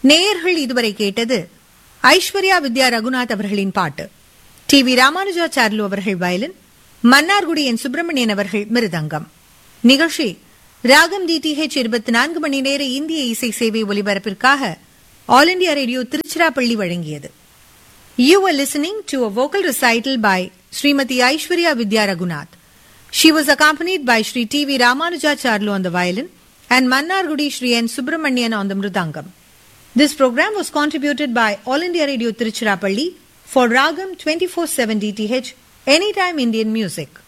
நேயர்கள் இதுவரை கேட்டது ஐஸ்வர்யா வித்யா ரகுநாத் அவர்களின் பாட்டு டி வி ராமானுஜாச்சார்லு அவர்கள் வயலின் மன்னார்குடி என் சுப்பிரமணியன் அவர்கள் மிருதங்கம் நிகழ்ச்சி ராகம் டிடிஹெச் இருபத்தி நான்கு மணி நேர இந்திய இசை சேவை ஒலிபரப்பிற்காக ஆல் இண்டியா ரேடியோ திருச்சிராப்பள்ளி வழங்கியது You were listening to a vocal recital by Srimati Aishwarya Vidya Raghunath. She was accompanied by Sri T.V. Ramanujacharlu on the violin and Mannargudi Sri N. Subramanian on the mridangam. This program was contributed by All India Radio Tiruchirappalli for Ragam 24/7 DTH Anytime Indian Music.